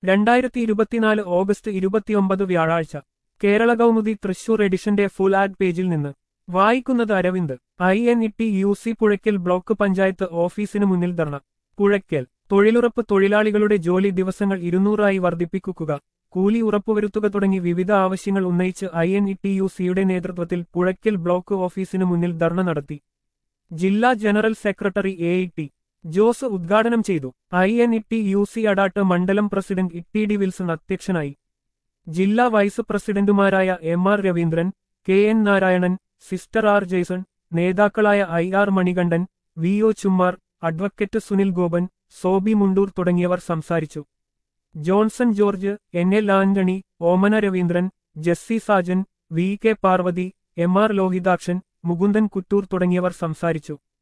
രണ്ടായിരത്തി ഇരുപത്തിനാല് ഓഗസ്റ്റ് ഇരുപത്തിയൊമ്പത് വ്യാഴാഴ്ച കേരള കൗമുദി തൃശൂർ എഡിഷന്റെ ഫുൾ ആഡ് പേജിൽ നിന്ന് വായിക്കുന്നത് Aravind I N E T U C Puzhakkal block panchayat ഓഫീസിന് മുന്നിൽ ധർണ പുഴയ്ക്കൽ തൊഴിലുറപ്പ് തൊഴിലാളികളുടെ ജോലി ദിവസങ്ങൾ ഇരുന്നൂറായി വർദ്ധിപ്പിക്കുക കൂലി ഉറപ്പുവരുത്തുക തുടങ്ങി വിവിധ ആവശ്യങ്ങൾ ഉന്നയിച്ച് I N E T U സിയുടെ നേതൃത്വത്തിൽ പുഴയ്ക്കൽ ബ്ലോക്ക് ഓഫീസിന് മുന്നിൽ ധർണ നടത്തി ജില്ലാ general secretary A E T Jose ഉദ്ഘാടനം ചെയ്തു I N E T U C Adat മണ്ഡലം president E T D Wilson അധ്യക്ഷനായി ജില്ലാ വൈസ് പ്രസിഡന്റുമാരായ M R Raveendran K N Narayanan sister R Jaison നേതാക്കളായ I R Manikandan V O Chummar advocate Sunil Gopan Sobi Mundoor തുടങ്ങിയവർ സംസാരിച്ചു Johnson George N L Antony Omana Raveendran Jessy Sajan V K Parvathy M R Lohithakshan Mukundan Kuttoor തുടങ്ങിയവർ സംസാരിച്ചു